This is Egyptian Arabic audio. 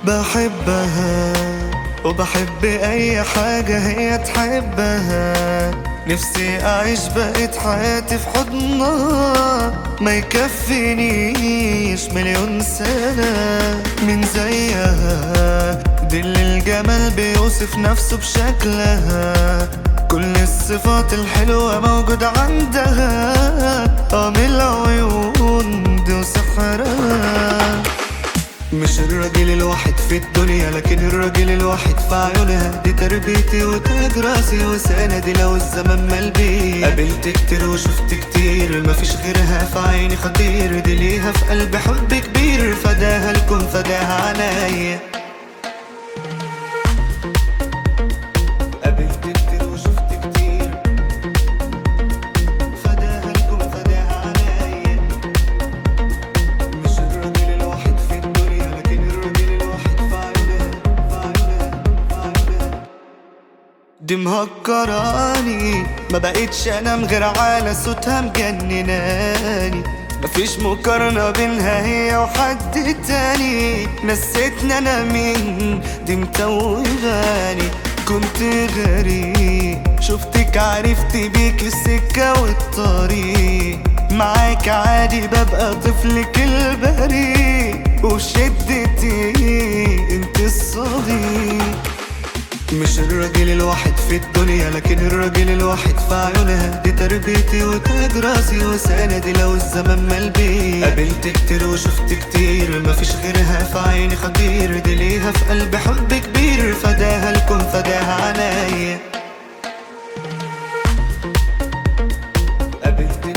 بحبها وبحب اي حاجة هي تحبها نفسي اعيش بقيت حياتي في حضنها ما يكفينيش مليون سنة من زيها دي اللي الجمال بيوصف نفسه بشكلها كل الصفات الحلوة موجود عندها اه من العيون دي وسحرها مش الراجل الواحد في الدنيا لكن الراجل الواحد في عيونها دي تربيتي وتاج راسي وسندي لو الزمن مال بيا قابلت كتير وشفت كتير مفيش غيرها في عيني خطير دي ليها في قلبي حب كبير فداها الكون فداها عنايا قابلت كتير وشفت كتير فداها الكون فداها عنايا مش الراجل الواحد في الدنيا لكن الراجل الواحد في عيونها في عيونها في عيونها دي مهكراني ما بقتش انام غير على صوتها مجنناني مفيش مقارنة بينها هي وحد تاني نسيتني انا مين دي متوهاني كنت غريب شفتك عرفت بيك السكة والطريق معاك عادي ببقى طفلك البريء وشدتي انت الصديق مش الراجل الواحد في الدنيا لكن الراجل الواحد في عيونها دي تربيتي وتاج راسي وسندي لو الزمن مال بيا قابلت كتير وشفت كتير مفيش غيرها في عيني خطير دي ليها في قلبي حب كبير فداها الكون فداها عنايا قابلت